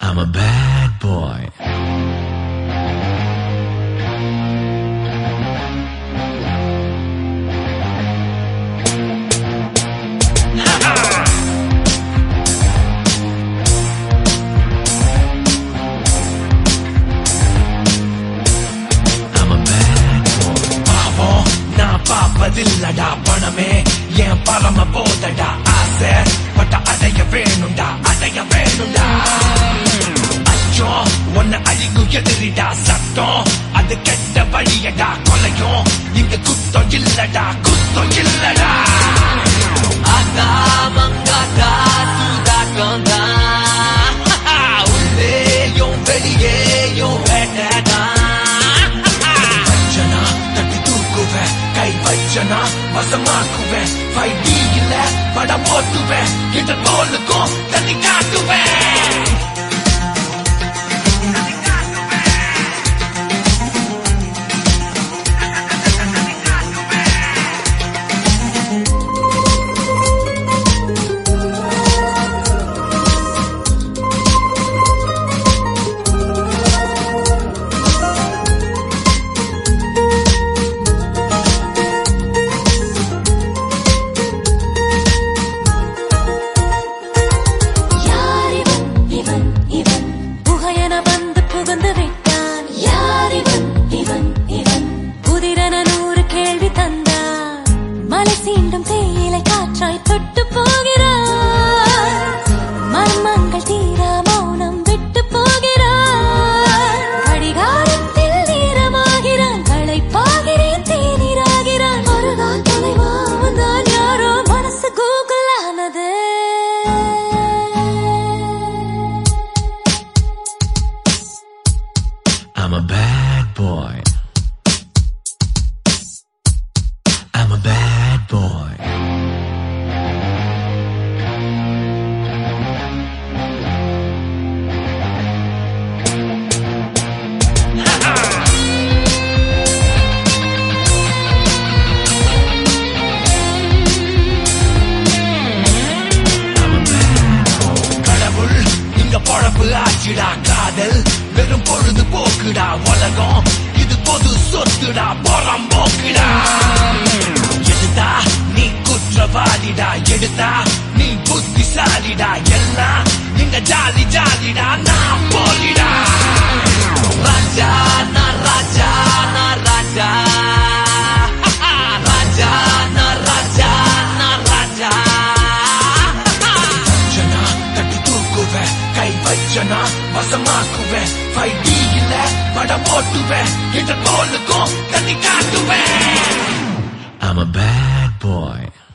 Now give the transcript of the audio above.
I'm a bad boy. I'm a bad boy. பாவம் நான் பார்ப்பதில்லடா பணமே என் பரம போதடா ஆசை பட்ட அடைய வேணும்டா அடைய வேணும்டா அச்சம் ஒன்னு அழிக்கும் எதிரிடா சட்டம் அது கெட்ட வழியடா கொலையும் இங்க குத்தம் இல்லடா குத்தம் இல்லடா ஆத்தா மங்காத்தா சூதாட்டம் தான் உள்ளேயும் வெளியேயும் வேண்டடா வச்சனா தட்டி தூக்குவேன் கை வச்சனா வசமாக்குவேன் ஃபைட் இல்ல படம் ஓட்டுவேன் கிட்ட தோலுக்கும் தண்ணி காட்டுவேன் யாரிவன் இவன் இவன் புகையன வந்து புகுந்து விட்டான் யாரிவன் இவன் இவன் புதிரன நூறு கேள்வி தந்தான் மலை சீண்டும் தேயிலை காற்றாய் தொட்டு போகிறான் மர்மங்கள் தீரா மௌனம் விட்டு போகிறான் கடிகாரத்தில் நேரமாகிறான் களைப்பாகிறேன் தேநீராகிறான் மறுநாள் தொலைவா வந்தான் யாரோ மனசு கூகுள் ஆனது I'm a bad boy. I'm a bad boy. கடவுள் இங்க பொழப்பு ஆச்சுடா காதல் வெறும் பொழுது போக்குடா உலகம் இது பொது சொத்துடா புறம் போக்குடா எடுத்தா நீ குற்றவாளிடா எடுத்தா நீ புத்திசாலிடா எல்லாம் இங்க ஜாலி ஜாலிடா நான் போலிடா ராஜா நான் ராஜா நான் ராஜா ராஜா நான் ராஜா நான் ராஜா வச்சனா தட்டி தூக்குவேன் கை வச்சனா வசமாக்குவேன் ஃபைட் இல்ல படம் ஓட்டுவேன் இந்த தோலுக்கும் தண்ணி காட்டுவேன் I'm a bad boy.